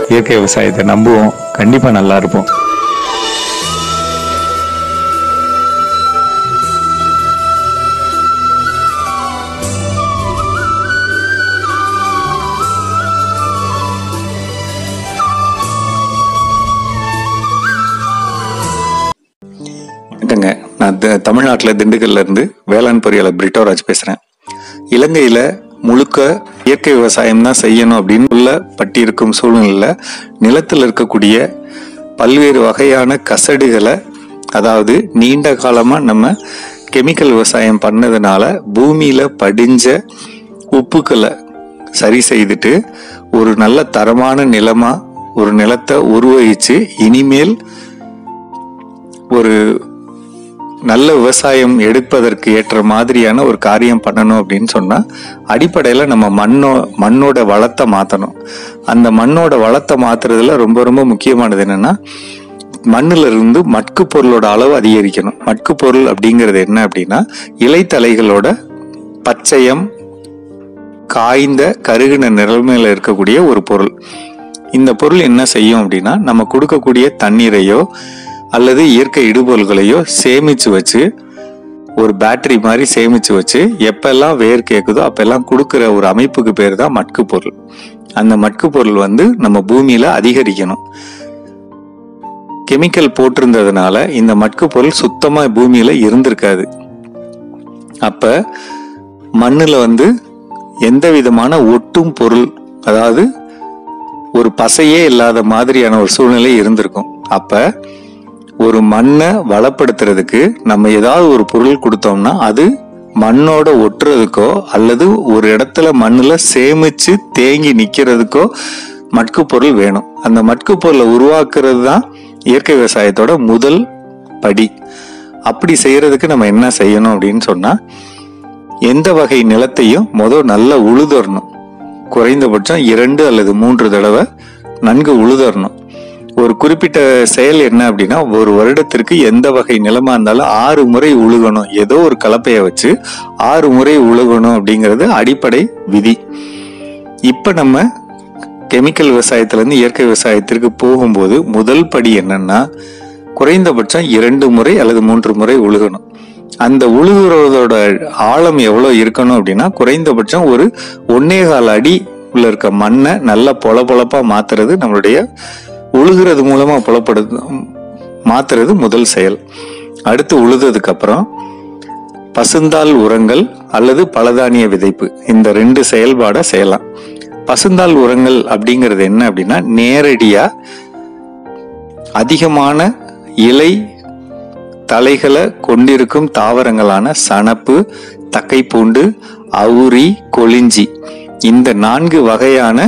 இயற்கை விவசாயத்தை நம்புவோம் கண்டிப்பா நல்லா இருப்போம் வணக்கங்க நான் த- தமிழ்நாட்டுல திண்டுக்கல்ல இருந்து வேளாண் பொறியாளர் பிரிட்டோராஜ் பேசுறேன் இலங்கையில முழுக்க இயற்கை விவசாயம் தான் செய்யணும் அப்படின்னு உள்ள பட்டிருக்கும் சூழ்நிலையில நிலத்தில் இருக்கக்கூடிய பல்வேறு வகையான கசடுகளை அதாவது நீண்ட காலமா நம்ம கெமிக்கல் விவசாயம் பண்ணதுனால பூமியில படிஞ்ச உப்புக்களை சரி செய்துட்டு ஒரு நல்ல தரமான நிலமா ஒரு நிலத்தை உருவகிச்சு இனிமேல் ஒரு நல்ல விவசாயம் எடுப்பதற்கு ஏற்ற மாதிரியான ஒரு காரியம் பண்ணணும் அப்படின்னு சொன்னா அடிப்படையில நம்ம மண்ணோ மண்ணோட வளத்தை மாத்தணும் அந்த மண்ணோட வளத்தை மாத்துறதுல ரொம்ப ரொம்ப முக்கியமானது என்னன்னா மண்ணுல இருந்து மட்கு பொருளோட அளவு அதிகரிக்கணும் மட்கு பொருள் அப்படிங்கிறது என்ன அப்படின்னா இலைத்தலைகளோட பச்சையம் காய்ந்த கருகின நிலைமையில இருக்கக்கூடிய ஒரு பொருள் இந்த பொருள் என்ன செய்யும் அப்படின்னா நம்ம கொடுக்கக்கூடிய தண்ணீரையோ அல்லது இயற்கை இடுபொருள்களையோ சேமிச்சு வச்சு ஒரு பேட்டரி மாதிரி சேமிச்சு வச்சு எப்பெல்லாம் வேர் கேக்குதோ அப்பெல்லாம் கொடுக்கிற ஒரு அமைப்புக்கு பேர் தான் மட்கு பொருள் அந்த மட்கு பொருள் வந்து நம்ம பூமியில அதிகரிக்கணும் கெமிக்கல் போட்டிருந்ததுனால இந்த மட்கு பொருள் சுத்தமா பூமியில இருந்திருக்காது அப்ப மண்ணுல வந்து எந்த விதமான ஒட்டும் பொருள் அதாவது ஒரு பசையே இல்லாத மாதிரியான ஒரு சூழ்நிலை இருந்திருக்கும் அப்ப ஒரு மண்ணை வளப்படுத்துறதுக்கு நம்ம ஏதாவது ஒரு பொருள் கொடுத்தோம்னா அது மண்ணோட ஒட்டுறதுக்கோ அல்லது ஒரு இடத்துல மண்ணுல சேமிச்சு தேங்கி நிக்கிறதுக்கோ மட்கு பொருள் வேணும் அந்த மட்கு பொருளை உருவாக்குறது தான் இயற்கை விவசாயத்தோட முதல் படி அப்படி செய்யறதுக்கு நம்ம என்ன செய்யணும் அப்படின்னு சொன்னா எந்த வகை நிலத்தையும் முதல் நல்லா உழுதரணும் குறைந்தபட்சம் இரண்டு அல்லது மூன்று தடவை நன்கு உழுதரணும் ஒரு குறிப்பிட்ட செயல் என்ன அப்படின்னா ஒரு வருடத்திற்கு எந்த வகை நிலமா இருந்தாலும் ஆறு முறை உழுகணும் ஏதோ ஒரு கலப்பையை வச்சு ஆறு முறை உழுகணும் அப்படிங்கிறது அடிப்படை விதி இப்ப நம்ம கெமிக்கல் விவசாயத்துல இருந்து இயற்கை விவசாயத்திற்கு போகும்போது முதல் படி என்னன்னா குறைந்தபட்சம் இரண்டு முறை அல்லது மூன்று முறை உழுகணும் அந்த உழுகுறதோட ஆழம் எவ்வளவு இருக்கணும் அப்படின்னா குறைந்தபட்சம் ஒரு ஒன்னே கால் அடி உள்ள இருக்க மண்ணை நல்லா பொல பொலப்பா மாத்துறது நம்மளுடைய உழுகிறது மூலமா புலப்படுது மாத்துறது முதல் செயல் அடுத்து உழுததுக்கு அப்புறம் பசுந்தாள் உரங்கள் அல்லது பலதானிய விதைப்பு இந்த ரெண்டு செயல்பாடை செய்யலாம் பசுந்தாள் உரங்கள் அப்படிங்கிறது என்ன அப்படின்னா நேரடியா அதிகமான இலை தலைகளை கொண்டிருக்கும் தாவரங்களான சணப்பு தக்கைப்பூண்டு அவுரி கொளிஞ்சி இந்த நான்கு வகையான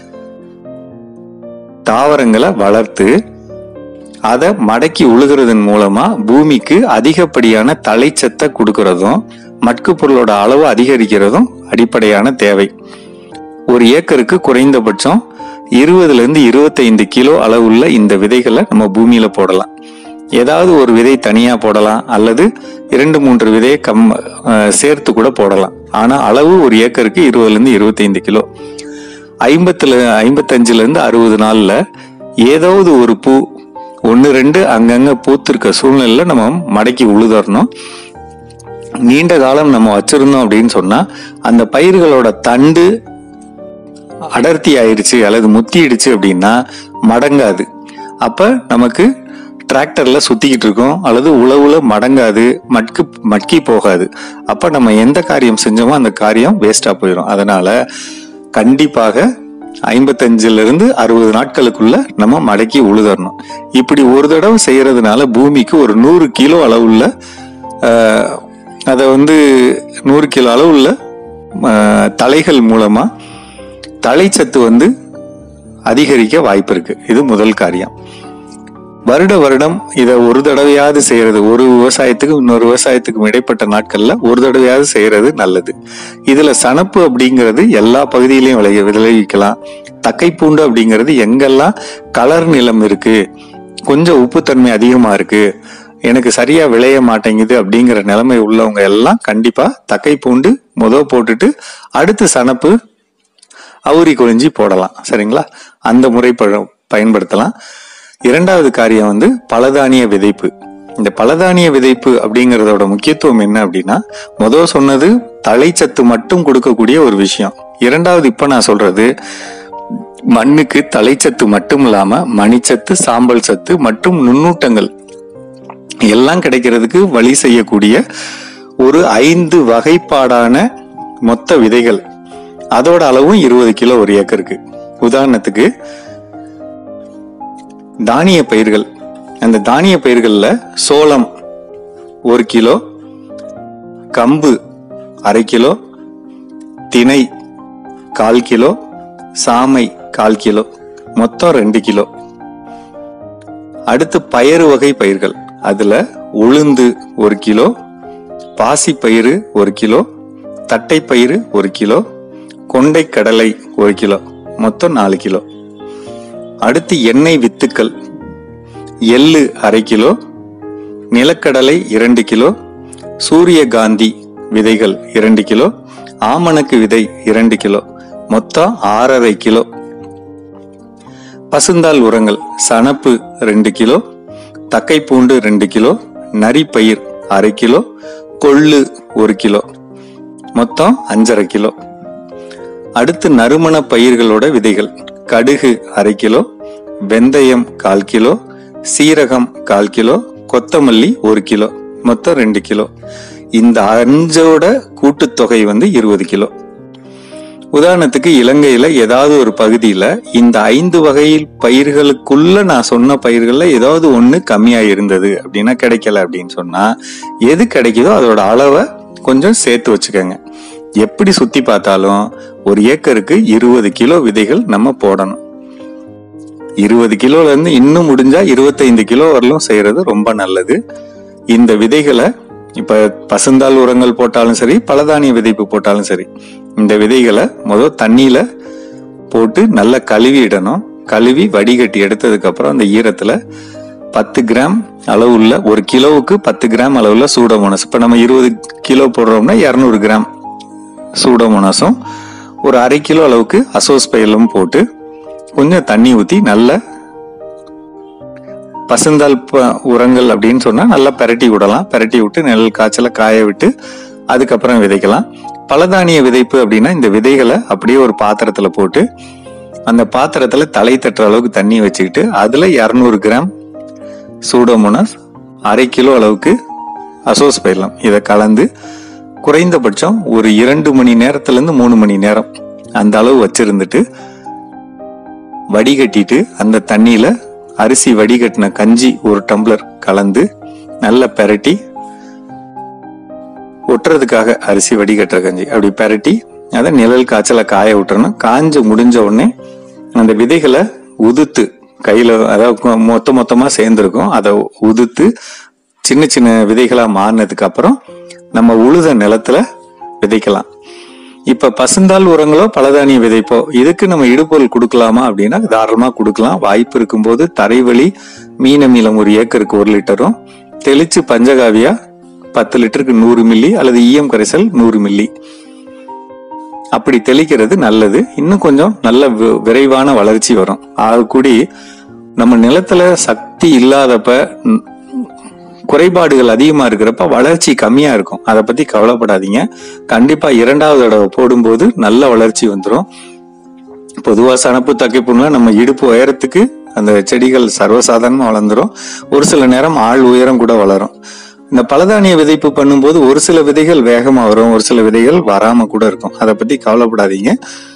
தாவரங்களை வளர்த்து அதை மடக்கி உழுகிறதன் மூலமா பூமிக்கு அதிகப்படியான தலைச்சத்தை கொடுக்கறதும் மட்கு பொருளோட அளவு அதிகரிக்கிறதும் அடிப்படையான தேவை ஒரு ஏக்கருக்கு குறைந்தபட்சம் இருபதுல இருந்து இருபத்தைந்து கிலோ அளவுள்ள இந்த விதைகளை நம்ம பூமியில போடலாம் ஏதாவது ஒரு விதை தனியா போடலாம் அல்லது இரண்டு மூன்று விதையை கம் அஹ், சேர்த்து கூட போடலாம் ஆனா அளவு ஒரு ஏக்கருக்கு இருபதுல இருந்து இருபத்தைந்து கிலோ ஐம்பத்துல ஐம்பத்தஞ்சுல இருந்து அறுபது நாள்ல ஏதாவது ஒரு பூ ஒன்னு ரெண்டு அங்கங்க பூத்திருக்க சூழ்நிலையில நம்ம மடக்கி உழுதரணும் நீண்ட காலம் நம்ம வச்சிருந்தோம் அப்படின்னு சொன்னா அந்த பயிர்களோட தண்டு அடர்த்தி ஆயிருச்சு அல்லது முத்திடுச்சு அப்படின்னா மடங்காது அப்ப நமக்கு டிராக்டர்ல சுத்திக்கிட்டு இருக்கோம் அல்லது உழவுல மடங்காது மட்கு மட்கி போகாது அப்ப நம்ம எந்த காரியம் செஞ்சோமோ அந்த காரியம் வேஸ்டா போயிடும் அதனால கண்டிப்பாக ஐம்பத்தஞ்சுல இருந்து அறுபது நாட்களுக்குள்ள நம்ம மடக்கி உழுதரணும் இப்படி ஒரு தடவை செய்யறதுனால பூமிக்கு ஒரு நூறு கிலோ அளவுள்ள ஆஹ், அதை வந்து நூறு கிலோ அளவுள்ள ஆஹ், தலைகள் மூலமா தலைச்சத்து வந்து அதிகரிக்க வாய்ப்பு இருக்கு இது முதல் காரியம் வருட வருடம் இதை ஒரு தடவையாவது செய்யறது ஒரு விவசாயத்துக்கு இன்னொரு விவசாயத்துக்கும் இடைப்பட்ட நாட்கள்ல ஒரு தடவையாவது செய்யறது நல்லது இதுல சணப்பு அப்படிங்கிறது எல்லா பகுதியிலையும் விளைய விளைவிக்கலாம் தக்கைப்பூண்டு அப்படிங்கிறது எங்கெல்லாம் கலர் நிலம் இருக்கு கொஞ்சம் உப்புத்தன்மை அதிகமா இருக்கு எனக்கு சரியா விளைய மாட்டேங்குது அப்படிங்கிற நிலைமை உள்ளவங்க எல்லாம் கண்டிப்பா தக்கைப்பூண்டு முத போட்டுட்டு அடுத்து சணப்பு அவுரி கொழிஞ்சி போடலாம் சரிங்களா அந்த முறை ப- பயன்படுத்தலாம் இரண்டாவது காரியம் வந்து பலதானிய விதைப்பு இந்த பலதானிய விதைப்பு அப்படிங்கறதோட முக்கியத்துவம் என்ன அப்படின்னா முதல் சொன்னது தழைச்சத்து மட்டும் கொடுக்கக்கூடிய ஒரு விஷயம் இரண்டாவது இப்ப நான் சொல்றது மண்ணுக்கு தழைச்சத்து மட்டும் இல்லாம மணிச்சத்து சாம்பல் சத்து மற்றும் நுண்ணூட்டங்கள் எல்லாம் கிடைக்கிறதுக்கு வழி செய்யக்கூடிய ஒரு ஐந்து வகைப்பாடான மொத்த விதைகள் அதோட அளவும் இருபது கிலோ ஒரு ஏக்கருக்கு உதாரணத்துக்கு தானிய பயிர்கள் அந்த தானிய பயிர்கள்ல சோளம் ஒரு கிலோ கம்பு அரை கிலோ திணை கால் கிலோ சாமை கால் கிலோ மொத்தம் ரெண்டு கிலோ அடுத்து பயறு வகை பயிர்கள் அதுல உளுந்து ஒரு கிலோ பாசி பயிறு ஒரு கிலோ தட்டைப்பயிறு ஒரு கிலோ கொண்டை கடலை ஒரு கிலோ மொத்தம் நாலு கிலோ அடுத்து எண்ணெய் வித்துக்கள் எள்ளு அரை கிலோ நிலக்கடலை இரண்டு கிலோ சூரியகாந்தி விதைகள் இரண்டு கிலோ ஆமணக்கு விதை இரண்டு கிலோ மொத்தம் ஆறரை கிலோ பசுந்தாள் உரங்கள் சணப்பு ரெண்டு கிலோ தக்கைப்பூண்டு ரெண்டு கிலோ நரிப்பயிர் அரை கிலோ கொள்ளு ஒரு கிலோ மொத்தம் அஞ்சரை கிலோ அடுத்து நறுமண பயிர்களோட விதைகள் கடுகு அரை கிலோ வெந்தயம் கால் கிலோ சீரகம் கால் கிலோ கொத்தமல்லி ஒரு கிலோ மொத்தம் ரெண்டு கிலோ இந்த அஞ்சோட கூட்டுத்தொகை வந்து இருபது கிலோ உதாரணத்துக்கு இலங்கையில ஏதாவது ஒரு பகுதியில இந்த ஐந்து வகையில் பயிர்களுக்குள்ள நான் சொன்ன பயிர்கள்ல ஏதாவது ஒண்ணு கம்மியா இருந்தது அப்படின்னா கிடைக்கல அப்படின்னு சொன்னா எது கிடைக்குதோ அதோட அளவை கொஞ்சம் சேர்த்து வச்சுக்கோங்க எப்படி சுத்தி பார்த்தாலும் ஒரு ஏக்கருக்கு இருபது கிலோ விதைகள் நம்ம போடணும் இருபது கிலோல இருந்து இன்னும் முடிஞ்சா இருபத்தைந்து கிலோ வரலும் செய்யறது ரொம்ப நல்லது இந்த விதைகளை இப்ப பசுந்தாள் உரங்கள் போட்டாலும் சரி பலதானிய விதைப்பு போட்டாலும் சரி இந்த விதைகளை முதல் தண்ணியில போட்டு நல்லா கழுவி இடணும் கழுவி வடிகட்டி எடுத்ததுக்கு அப்புறம் அந்த ஈரத்துல பத்து கிராம் அளவுள்ள ஒரு கிலோவுக்கு பத்து கிராம் அளவுள்ள சூடோமோனஸ் இப்ப நம்ம இருபது கிலோ போடுறோம்னா இருநூறு கிராம் சூடோமோனஸும் ஒரு அரை கிலோ அளவுக்கு அசோஸ்பைலும் போட்டு கொஞ்சம் தண்ணி ஊத்தி நல்ல பசுந்தால் ப- உரங்கள் அப்படின்னு சொன்னா நல்லா பெரட்டி விடலாம் பெரட்டி விட்டு நெல் காய்ச்சல காய விட்டு அதுக்கப்புறம் விதைக்கலாம் பலதானிய விதைப்பு அப்படின்னா இந்த விதைகளை அப்படியே ஒரு பாத்திரத்துல போட்டு அந்த பாத்திரத்துல தலை தட்டுற அளவுக்கு தண்ணி வச்சுக்கிட்டு அதுல இருநூறு கிராம் சூடோமோனஸ் அரை கிலோ அளவுக்கு அசோஸ் பயிரலாம் இதை கலந்து குறைந்தபட்சம் ஒரு இரண்டு மணி நேரத்துல இருந்து மூணு மணி நேரம் அந்த அளவு வச்சிருந்துட்டு வடிகட்டிட்டு அந்த தண்ணியில அரிசி வடிகட்டின கஞ்சி ஒரு டம்ளர் கலந்து நல்லா பெரட்டி ஒட்டுறதுக்காக அரிசி வடிகட்டுற கஞ்சி அப்படி பெரட்டி அதை நிழல் காய்ச்சல காய விட்டுறணும் காஞ்சு முடிஞ்ச உடனே அந்த விதைகளை உதுத்து கையில அதாவது கொ- மொத்த மொத்தமா சேர்ந்துருக்கும் அதை உதுத்து சின்ன சின்ன விதைகளா மாறினதுக்கு அப்புறம் நம்ம உழுத நிலத்துல விதைக்கலாம் இப்ப பசுந்தாள் உரங்களோ பலதானிய விதைப்போ இதுக்கு நம்ம இடுபொருள் கொடுக்கலாமா அப்படின்னா தாராளமா கொடுக்கலாம் வாய்ப்பு இருக்கும்போது தரைவழி மீன மீளம் ஒரு ஏக்கருக்கு ஒரு லிட்டரும் தெளிச்சு பஞ்சகாவியா பத்து லிட்டருக்கு நூறு மில்லி அல்லது ஈயம் கரைசல் நூறு மில்லி அப்படி தெளிக்கிறது நல்லது இன்னும் கொஞ்சம் நல்ல வி- விரைவான வளர்ச்சி வரும் ஆக கூடி நம்ம நிலத்துல சக்தி இல்லாதப்ப ம், குறைபாடுகள் அதிகமா இருக்கிறப்ப வளர்ச்சி கம்மியா இருக்கும் அதை பத்தி கவலைப்படாதீங்க கண்டிப்பா இரண்டாவது தடவை போடும்போது நல்ல வளர்ச்சி வந்துடும் பொதுவா சனப்பு தக்கைப்புண்ணுல நம்ம இடுப்பு உயரத்துக்கு அந்த செடிகள் சர்வசாதாரணமா வளர்ந்துரும் ஒரு சில நேரம் ஆள் உயரம் கூட வளரும் இந்த பலதானிய விதைப்பு பண்ணும்போது ஒரு சில விதைகள் வேகமா வரும் ஒரு சில விதைகள் வராம கூட இருக்கும் அதை பத்தி கவலைப்படாதீங்க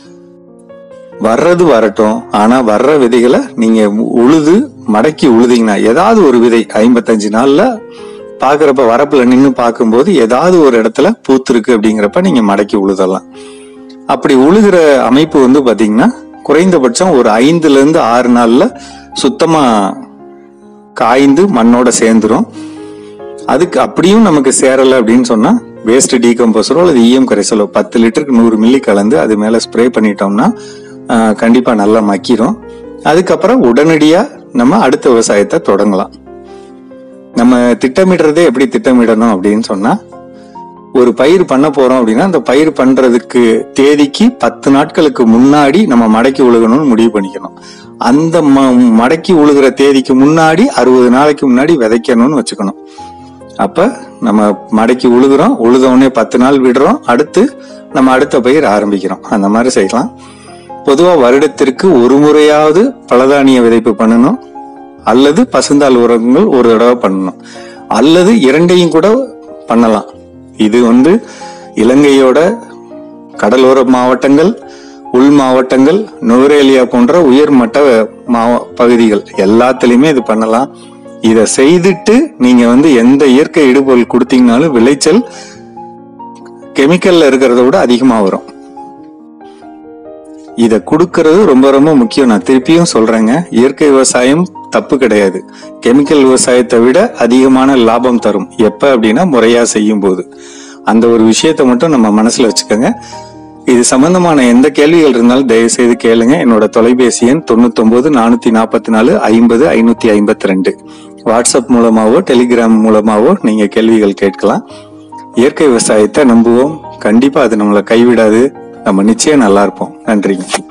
வர்றது வரட்டும் ஆனா வர்ற விதைகளை நீங்க உழுது மடக்கி உழுதீங்கன்னா ஏதாவது ஒரு விதை ஐம்பத்தஞ்சு நாள்ல பாக்குறப்ப வரப்புல நின்னு பார்க்கும்போது ஏதாவது ஒரு இடத்துல பூத்திருக்கு அப்படிங்கிறப்ப நீங்க மடக்கி உழுதலாம் அப்படி உழுகிற அமைப்பு வந்து பாத்தீங்கன்னா குறைந்தபட்சம் ஒரு ஐந்துல இருந்து ஆறு நாள்ல சுத்தமா காய்ந்து மண்ணோட சேர்ந்துரும் அதுக்கு அப்படியும் நமக்கு சேரல அப்படின்னு சொன்னா வேஸ்ட் டீகம்போசரோ அல்லது ஈயம் கரைசலோ பத்து லிட்டருக்கு நூறு மில்லி கலந்து அது மேல ஸ்ப்ரே பண்ணிட்டோம்னா ஆஹ், கண்டிப்பா நல்லா மக்கிரும் அதுக்கப்புறம் உடனடியா நம்ம அடுத்த விவசாயத்தை தொடங்கலாம் நம்ம திட்டமிடுறதே எப்படி திட்டமிடணும் அப்படின்னு சொன்னா ஒரு பயிர் பண்ண போறோம் அப்படின்னா அந்த பயிர் பண்றதுக்கு தேதிக்கு பத்து நாட்களுக்கு முன்னாடி நம்ம மடக்கி உழுகணும்னு முடிவு பண்ணிக்கணும் அந்த ம- மடக்கி உழுகிற தேதிக்கு முன்னாடி அறுபது நாளைக்கு முன்னாடி விதைக்கணும்னு வச்சுக்கணும் அப்ப நம்ம மடக்கி உழுகுறோம் உழுத உடனே பத்து நாள் விடுறோம் அடுத்து நம்ம அடுத்த பயிர் ஆரம்பிக்கிறோம் அந்த மாதிரி செய்யலாம் பொதுவா வருடத்திற்கு ஒரு முறையாவது பலதானிய விதைப்பு பண்ணணும் அல்லது பசுந்தாள் உரங்கள் ஒரு தடவை பண்ணணும் அல்லது இரண்டையும் கூட பண்ணலாம் இது வந்து இலங்கையோட கடலோர மாவட்டங்கள் உள் மாவட்டங்கள் நுவரேலியா போன்ற உயர்மட்ட மாவ பகுதிகள் எல்லாத்துலயுமே இது பண்ணலாம் இத செய்துட்டு நீங்க வந்து எந்த இயற்கை இடுபொருள் கொடுத்தீங்கனாலும் விளைச்சல் கெமிக்கல்ல இருக்கிறத விட அதிகமா வரும் இத கொடுக்கறது ரொம்ப ரொம்ப முக்கியம் நான் திருப்பியும் சொல்றேங்க இயற்கை விவசாயம் தப்பு கிடையாது கெமிக்கல் விவசாயத்தை விட அதிகமான லாபம் தரும் எப்ப அப்படின்னா முறையா செய்யும் போது அந்த ஒரு விஷயத்தை மட்டும் நம்ம மனசுல வச்சுக்கோங்க இது சம்பந்தமான எந்த கேள்விகள் இருந்தாலும் தயவு செய்து கேளுங்க என்னோட தொலைபேசி எண் தொண்ணூத்தி ஒன்பது நானூத்தி நாற்பத்தி நாலு ஐம்பது ஐநூத்தி ஐம்பத்தி ரெண்டு வாட்ஸ்அப் மூலமாவோ டெலிகிராம் மூலமாவோ நீங்க கேள்விகள் கேட்கலாம் இயற்கை விவசாயத்தை நம்புவோம் கண்டிப்பா அது நம்மளை கைவிடாது நம்ம நிச்சயம் நல்லா இருப்போம் நன்றிங்க